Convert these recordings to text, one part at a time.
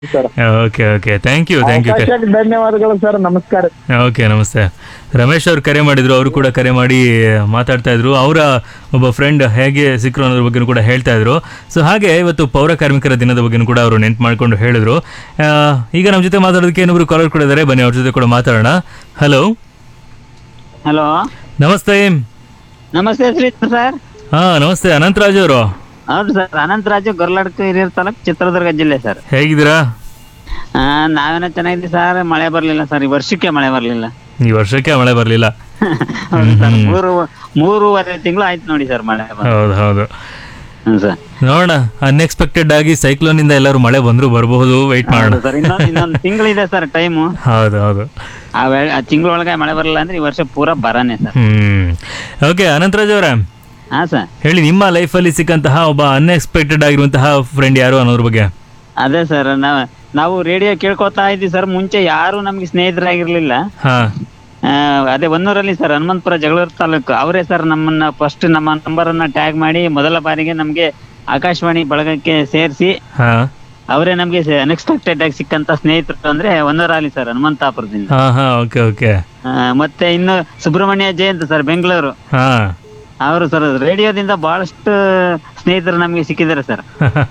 Sir okay okay thank you thank you ಅವಕಾಶಕ್ಕೆ ಧನ್ಯವಾದಗಳು sir ನಮಸ್ಕಾರ ಓಕೆ ನಮಸ್ತೆ ರಮೇಶ್ ಅವ್ರು ಕರೆ ಮಾಡಿದ್ರು ಅವರು ಕೂಡ ಕರೆ ಮಾಡಿ ಮಾತಾಡ್ತಾ ಇದ್ರು ಅವರ ಒಬ್ಬ ಫ್ರೆಂಡ್ ಹೇಗೆ ಸಿಕ್ಕರು ಅನ್ನೋದ್ರ ಬಗ್ಗೆ ಕೂಡ ಹೇಳ್ತಾ ಇದ್ರು ಸೊ ಹಾಗೆ ಇವತ್ತು ಪೌರ ಕಾರ್ಮಿಕರ ದಿನದ ಬಗ್ಗೆ ಕೂಡ ಅವರು ನೆನ್ಪು ಮಾಡ್ಕೊಂಡು ಹೇಳಿದ್ರು ಆ, ಈಗ ನಮ್ಮ ಜೊತೆ ಮಾತಾಡೋದಕ್ಕೆ ಇನ್ನೊಬ್ರು ಕಾಲರ್ ಕೂಡ ಇದ್ದಾರೆ ಬನ್ನಿ ಅವ್ರ ಜೊತೆ ಕೂಡ ಮಾತಾಡೋಣ ಹಲೋ ಹಲೋ ನಮಸ್ತೆ ನಮಸ್ತೆ ಶ್ರೀಧರ್ ಸರ್ ಹಾ ನಮಸ್ತೆ ಅನಂತರಾಜ್ ಅವರು ಹೌದು ಸರ್ ಅನಂತರಾಜು ಗೊರ್ಲಡ್ಕ ಹಿರಿಯೂರು ತಾಲೂಕು ಚಿತ್ರದುರ್ಗ ಜಿಲ್ಲೆ ಸರ್ ಹೇಗಿದ್ದೀರಾ ಆ, ನಾವೇನೋ ಚೆನ್ನಾಗಿದ್ದೀವಿ ಸರ್ ಮಳೆ ಬರ್ಲಿಲ್ಲ ಸರ್ ಈ ವರ್ಷಕ್ಕೆ ಮಳೆ ಬರ್ಲಿಲ್ಲ ಈ ವರ್ಷಕ್ಕೆ ಮಳೆ ಬರಲಿಲ್ಲ ಹೌದು ಸರ್ ಮೂರು ಮೂರುವರೆ ತಿಂಗಳು ಆಯ್ತು ನೋಡಿ ಸರ್ ಮಳೆ ಬಂದು. ಹೌದು ಹೌದು ಹ್ಮ್ ಸರ್ ನೋಡೋಣ ಅನ್ಎಕ್ಸ್ಪೆಕ್ಟೆಡ್ ಆಗಿ ಸೈಕ್ಲೋನ್ ಇಂದ ಎಲ್ಲರೂ ಮಳೆ ಬಂದ್ರು ಬರಬಹುದು ವೆಯ್ಟ್ ಮಾಡೋಣ ಹೌದು ಸರ್ ಇನ್ನೊಂದು ಇನ್ನೊಂದು ತಿಂಗಳಿದೆ ಸರ್ ಟೈಮು ಹೌದು ಹೌದು ಆ ವೇಳೆ ಆ ತಿಂಗಳೊಳಗೆ ಮಳೆ ಬರಲ್ಲ ಅಂದ್ರೆ ಈ ವರ್ಷ ಪೂರಾ ಬರನೇ ಸರ್ ಹ್ಮ್ ಓಕೆ ಅನಂತರಾಜ್ ಅವರೇ ಹಾ ಸರ್ ಹೇಳಿ ನಿಮ್ಮ ಲೈಫಲ್ಲಿ ಸಿಕ್ಕಂತಹ ಒಬ್ಬ ಅನ್ಎಕ್ಸ್ಪೆಕ್ಟೆಡ್ ಆಗಿರುವಂತಹ ಫ್ರೆಂಡ್ ಯಾರು ಅನ್ನೋದ್ರ ಬಗ್ಗೆ ಅದೇ ಸರ್ ನಾವ್ ನಾವು ರೇಡಿಯೋ ಕೇಳ್ಕೊತಾ ಇದ್ವಿ ಸರ್ ಮುಂಚೆ ಯಾರು ನಮ್ಗೆ ಸ್ನೇಹಿತರಾಗಿರ್ಲಿಲ್ಲ ಹಾ ಆ, ಅದೇ ಒನ್ನೂರಲ್ಲಿ ಸರ್ ಹನುಮಂತಪುರ ಜಗಳೂರು ತಾಲೂಕು ಅವರೇ ಸರ್ ನಮ್ಮನ್ನ ಫಸ್ಟ್ ನಮ್ಮ ನಂಬರ್ ಅನ್ನ ಟ್ಯಾಗ್ ಮಾಡಿ ಮೊದಲ ಬಾರಿಗೆ ನಮ್ಗೆ ಆಕಾಶವಾಣಿ ಬಳಗಕ್ಕೆ ಸೇರಿಸಿ ಹಾ ಅವರೇ ನಮ್ಗೆ ಅನ್ಎಕ್ಸ್ಪೆಕ್ಟೆಡ್ ಆಗಿ ಸಿಕ್ಕಂತ ಸ್ನೇಹಿತರು ಅಂದ್ರೆ ಒನ್ನೂರಲ್ಲಿ ಸರ್ ಹನುಮಂತಾಪುರದಿಂದ ಹಾ ಹಾ ಓಕೆ ಓಕೆ ಆ, ಮತ್ತೆ ಇನ್ನು ಸುಬ್ರಹ್ಮಣ್ಯ ಜಯಂತ್ ಸರ್ ಬೆಂಗಳೂರು ಹಾ ಅವರು ಸರ್ ರೇಡಿಯೋದಿಂದ ಬಹಳಷ್ಟು ಸ್ನೇಹಿತರು ನಮ್ಗೆ ಸಿಕ್ಕಿದ್ದಾರೆ ಸರ್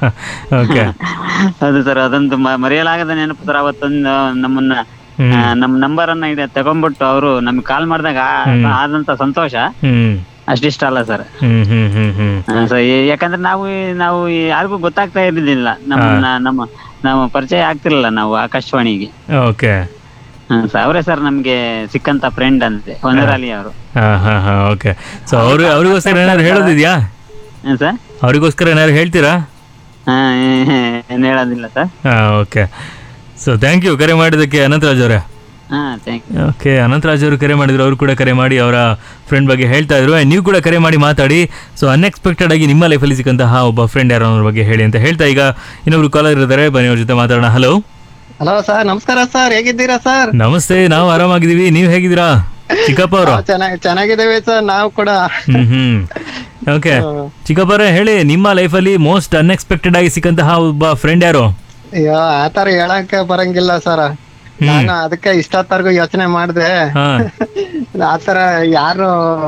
ಓಕೆ ಹೌದು ಸರ್ ಅದೊಂದು ಮ- ಮರೆಯಲಾಗದ ನೆನಪು ಸರ್ ಅವತ್ತೊಂದು ನಮ್ಮನ್ನ ಹ್ಮ್. ಆ, ನಮ್ಮ ನಂಬರ್ ಅನ್ನ ಇಡ ತಗೊಂಡ್ಬಿಟ್ಟು ಅವರು ನಮ್ಗೆ ಕಾಲ್ ಮಾಡಿದಾಗ ಆದಂತ ಸಂತೋಷ ಹ್ಮ್ ಅಷ್ಟಿಷ್ಟ ಅಲ್ಲ ಸರ್ ಹ್ಮ್ ಹ್ಮ್ ಹ್ಮ್ ಹ್ಮ್ ಹಾ, ಸರ್ ಈ- ಯಾಕಂದ್ರೆ ನಾವು ಈ- ನಾವು ಈ ಯಾರಿಗೂ ಗೊತ್ತಾಗ್ತಾ ಇರ್ಲಿಲ್ಲ ನಮ್ಮ ನಮ್ಮ ನಾವು ಪರಿಚಯ ಆಗ್ತಿರ್ಲಿಲ್ಲ ನಾವು ಆಕಾಶವಾಣಿಗೆ ಓಕೆ ಹ್ಮ್, ಸರ್ ಅವರೇ ಸರ್ ನಮ್ಗೆ ಸಿಕ್ಕಂತ ಫ್ರೆಂಡ್ ಅಂತೆ ಹೊನ್ನರಾಲಿ ಅವರು ಹಾ ಹಾ ಹಾ ಓಕೆ ಸೊ ಅವ್ರು ಅವ್ರಿಗೋಸ್ಕರ ಏನಾದ್ರು ಹೇಳೋದಿದ್ಯಾ ಹ್ಮ್ ಸರ್ ಅವ್ರಿಗೋಸ್ಕರ ಏನಾದ್ರು ಹೇಳ್ತೀರಾ ಹಾ, ಏನ್ ಹೇಳೋದಿಲ್ಲ ಸರ್ ಹಾ ಓಕೆ ಸೊ ಥ್ಯಾಂಕ್ ಯು ಕರೆ ಮಾಡಿದ್ದಕ್ಕೆ ಅನಂತರಾಜ್ ಅವರೇ ಹಾ ಥ್ಯಾಂಕ್ ಯು ಓಕೆ ಅನಂತರಾಜ್ ಅವರು ಕರೆ ಮಾಡಿದ್ರು ಅವರು ಕೂಡ ಕರೆ ಮಾಡಿ ಅವರ ಫ್ರೆಂಡ್ ಬಗ್ಗೆ ಹೇಳ್ತಾ ಇದ್ರು And ನೀವು ಕೂಡ ಕರೆ ಮಾಡಿ ಮಾತಾಡಿ ಸೊ ಅನ್ಎಕ್ಸ್ಪೆಕ್ಟೆಡ್ ಆಗಿ ನಿಮ್ಮ ಲೈಫಲ್ಲಿ ಸಿಕ್ಕಂತಹ ಒಬ್ಬ ಫ್ರೆಂಡ್ ಯಾರೋ ಅನ್ನೋದ್ರ ಬಗ್ಗೆ ಹೇಳಿ ಅಂತ ಹೇಳ್ತಾ ಈಗ ಇನ್ನೊಬ್ರು ಕಾಲರ್ ಇದ್ದಾರೆ ಬನ್ನಿ ಅವ್ರ ಜೊತೆ ಮಾತಾಡೋಣ ಹಲೋ ಹಲೋ ಸರ್ ನಮಸ್ಕಾರ ಸರ್ ಹೇಗಿದ್ದೀರಾ ಸರ್ ನಮಸ್ತೆ ನಾವು ಆರಾಮಾಗಿದ್ದೀವಿ ನೀವು ಹೇಗಿದ್ದೀರಾ ಚಿಕ್ಕಪ್ಪ ಅವರು ಚೆನ್ನಾಗಿ ಚೆನ್ನಾಗಿದ್ದೇವೆ ಸರ್ ನಾವು ಕೂಡ ಹ್ಮ್ ಹ್ಮ್ ಓಕೆ ಚಿಕ್ಕಪ್ಪ ಅವರೇ ಹೇಳಿ ನಿಮ್ಮ ಲೈಫಲ್ಲಿ ಮೋಸ್ಟ್ ಅನ್ಎಕ್ಸ್ಪೆಕ್ಟೆಡ್ ಆಗಿ ಸಿಕ್ಕಂತಹ ಒಬ್ಬ ಫ್ರೆಂಡ್ ಯಾರು ಅಯ್ಯೋ ಆತರ ಹೇಳಕ್ಕೆ ಬರಂಗಿಲ್ಲ ಸರ್ ನಾನು ಅದಕ್ಕೆ ಇಷ್ಟೊತ್ತರ್ಗು ಯೋಚನೆ ಮಾಡಿದೆ ಹಾ ಆತರ ಯಾರು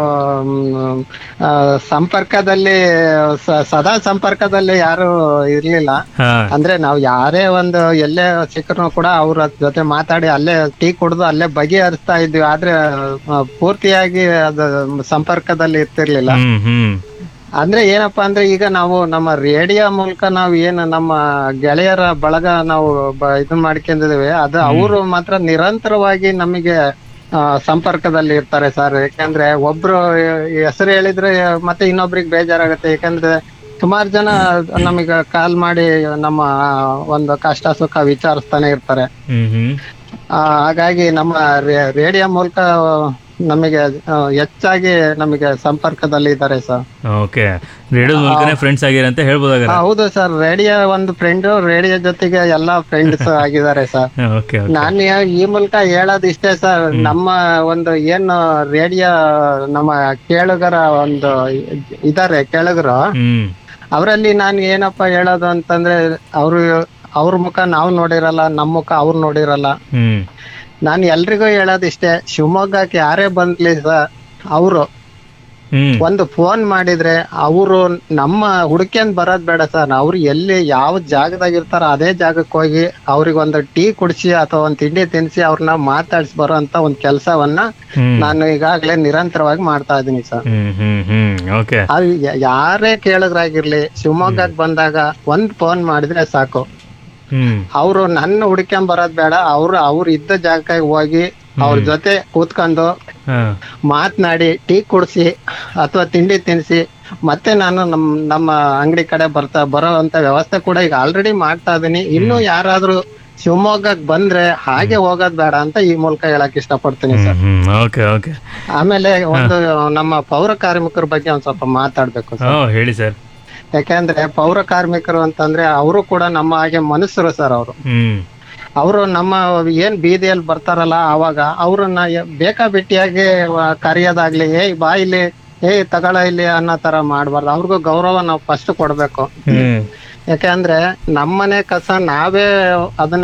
ಮ್, ಆ, ಸಂಪರ್ಕದಲ್ಲಿ ಸ- ಸದಾ ಸಂಪರ್ಕದಲ್ಲಿ ಯಾರು ಇರ್ಲಿಲ್ಲ ಹಾ ಅಂದ್ರೆ ನಾವು ಯಾರೇ ಒಂದು ಎಲ್ಲೇ ಸಿಕ್ಕರು ಕೂಡ ಅವ್ರ ಜೊತೆ ಮಾತಾಡಿ ಅಲ್ಲೇ ಟೀ ಕುಡ್ದು ಅಲ್ಲೇ ಬಗೆಹರಿಸ್ತಾ ಇದ್ವಿ ಆದ್ರೆ ಆ, ಪೂರ್ತಿಯಾಗಿ ಅದು ಸಂಪರ್ಕದಲ್ಲಿ ಇರ್ತಿರ್ಲಿಲ್ಲ ಹ್ಮ್ ಹ್ಮ್ ಅಂದ್ರೆ ಏನಪ್ಪಾ ಅಂದ್ರೆ ಈಗ ನಾವು ನಮ್ಮ ರೇಡಿಯೋ ಮೂಲಕ ನಾವು ಏನು ನಮ್ಮ ಗೆಳೆಯರ ಬಳಗ ನಾವು ಬ- ಇದು ಮಾಡ್ಕೊಂಡಿದ್ದೇವೆ ಅದು ಅವರು ಮಾತ್ರ ನಿರಂತರವಾಗಿ ನಮಗೆ ಆ, ಸಂಪರ್ಕದಲ್ಲಿ ಇರ್ತಾರೆ ಸರ್ ಯಾಕಂದ್ರೆ ಒಬ್ರು ಹೆಸರು ಹೇಳಿದ್ರೆ ಮತ್ತೆ ಇನ್ನೊಬ್ರಿಗೆ ಬೇಜಾರಾಗುತ್ತೆ ಯಾಕಂದ್ರೆ ಸುಮಾರು ಜನ ನಮಗೆ ಕಾಲ್ ಮಾಡಿ ನಮ್ಮ ಒಂದು ಕಷ್ಟ ಸುಖ ವಿಚಾರಿಸ್ತಾನೆ ಇರ್ತಾರೆ ಹ್ಮ್ ಹ್ಮ್ ಆ, ಹಾಗಾಗಿ ನಮ್ಮ ರೇ- ರೇಡಿಯೋ ಮೂಲಕ ನಮಗೆ ಆ, ಹೆಚ್ಚಾಗಿ ನಮಗೆ ಸಂಪರ್ಕದಲ್ಲಿ ಇದ್ದಾರೆ ಸರ್ ಓಕೆ ರೇಡಿಯೋ ಮೂಲಕನೇ ಫ್ರೆಂಡ್ಸ್ ಆಗಿರ ಅಂತ ಹೇಳ್ಬೋದಾಗಾರೆ ಹೌದು ಸರ್ ರೇಡಿಯೋ ಒಂದು ಫ್ರೆಂಡ್ ರೇಡಿಯೋ ಜೊತೆಗೆ ಎಲ್ಲಾ ಫ್ರೆಂಡ್ಸ್ ಆಗಿದ್ದಾರೆ ಸರ್ ಓಕೆ ಓಕೆ ನಾನು ಈ ಮೂಲಕ ಹೇಳೋದು ಇಷ್ಟೇ ಸರ್ ನಮ್ಮ ಒಂದು ಏನು ರೇಡಿಯೋ ನಮ್ಮ ಕೇಳುಗರ ಒಂದು ಇದಾರೆ ಕೇಳುಗರು ಹ್ಮ್ ಅವರಲ್ಲಿ ನಾನು ಏನಪ್ಪಾ ಹೇಳೋದು ಅಂತಂದ್ರೆ ಅವರು ಅವ್ರ ಮುಖ ನಾವು ನೋಡಿರಲ್ಲ ನಮ್ಮ ಮುಖ ಅವ್ರು ನೋಡಿರಲ್ಲ ಹ್ಮ್ ನಾನು ಎಲ್ರಿಗೂ ಹೇಳೋದು ಇಷ್ಟೇ ಶಿವಮೊಗ್ಗಕ್ಕೆ ಯಾರೇ ಬಂದ್ಲಿ ಸರ್ ಅವರು ಹ್ಮ್ ಒಂದು ಫೋನ್ ಮಾಡಿದ್ರೆ ಅವರು ನಮ್ಮ ಹುಡ್ಕ್ಯಂದ್ ಬರೋದ್ ಬೇಡ ಸರ್ ಅವ್ರು ಎಲ್ಲಿ ಯಾವ ಜಾಗದಾಗ ಇರ್ತಾರ ಅದೇ ಜಾಗಕ್ಕೆ ಹೋಗಿ ಅವ್ರಿಗೆ ಒಂದು ಟೀ ಕುಡಿಸಿ ಅಥವಾ ಒಂದ್ ತಿಂಡಿ ತಿನ್ಸಿ ಅವ್ರನ್ನ ಮಾತಾಡ್ಸಿ ಬರೋ ಅಂತ ಒಂದ್ ಕೆಲ್ಸವನ್ನ ಹ್ಮ್ ನಾನು ಈಗಾಗ್ಲೇ ನಿರಂತರವಾಗಿ ಮಾಡ್ತಾ ಇದೀನಿ ಸರ್ ಹ್ಮ್ ಹ್ಮ್ ಹ್ಮ್ ಓಕೆ ಅದು ಯ- ಯಾರೇ ಕೇಳಿದ್ರಾಗಿರ್ಲಿ ಶಿವಮೊಗ್ಗಕ್ಕೆ ಬಂದಾಗ ಒಂದ್ ಫೋನ್ ಮಾಡಿದ್ರೆ ಸಾಕು ಹ್ಮ್ ಅವ್ರು ನನ್ನ ಹುಡ್ಕ್ಯಂಡ್ ಬರೋದ್ ಬೇಡ ಅವ್ರು ಅವ್ರು ಇದ್ದ ಜಾಗಕ್ಕೆ ಹೋಗಿ ಅವ್ರ ಜೊತೆ ಕೂತ್ಕೊಂಡು ಹಾ ಮಾತನಾಡಿ ಟೀ ಕುಡಿಸಿ ಅಥವಾ ತಿಂಡಿ ತಿನ್ನಿಸಿ ಮತ್ತೆ ನಾನು ನಮ್ ನಮ್ಮ ಅಂಗಡಿ ಕಡೆ ಬರ್ತಾ ಬರೋ ಅಂತ ವ್ಯವಸ್ಥೆ ಕೂಡ ಈಗ ಆಲ್ರೆಡಿ ಮಾಡ್ತಾ ಇದೀನಿ ಇನ್ನು ಯಾರಾದ್ರೂ ಶಿವಮೊಗ್ಗಕ್ ಬಂದ್ರೆ ಹಾಗೆ ಹೋಗೋದ್ ಬೇಡ ಅಂತ ಈ ಮೂಲಕ ಹೇಳಕ್ ಇಷ್ಟಪಡ್ತೀನಿ ಸರ್ ಹ್ಮ್ ಓಕೆ ಓಕೆ ಆಮೇಲೆ ಒಂದು ನಮ್ಮ ಪೌರ ಕಾರ್ಮಿಕರ ಬಗ್ಗೆ ಒಂದ್ ಸ್ವಲ್ಪ ಮಾತಾಡ್ಬೇಕು ಸರ್ ಓ ಹೇಳಿ ಸರ್ ಯಾಕಂದ್ರೆ ಪೌರ ಕಾರ್ಮಿಕರು ಅಂತಂದ್ರೆ ಅವರು ಕೂಡ ನಮ್ಮ ಹಾಗೆ ಮನುಷ್ಯರು ಸರ್ ಅವರು ಹ್ಮ್ ಅವರು ನಮ್ಮ ಏನ್ ಬೀದಿಯಲ್ಲಿ ಬರ್ತಾರಲ್ಲ ಅವಾಗ ಅವ್ರನ್ನ ಯ- ಬೇಕಾಬಿಟ್ಟಿಯಾಗಿ ವ- ಕರೆಯೋದಾಗ್ಲಿ ಏ ಬಾ ಇಲ್ಲಿ ಏ ತಗೊಳ ಇಲ್ಲಿ ಅನ್ನೋ ತರ ಮಾಡ್ಬಾರ್ದು ಅವ್ರಿಗೂ ಗೌರವ ನಾವು ಫಸ್ಟ್ ಕೊಡ್ಬೇಕು ಹ್ಮ್ ಯಾಕೆಂದ್ರೆ ನಮ್ಮನೆ ಕಸ ನಾವೇ ಅದನ್ನ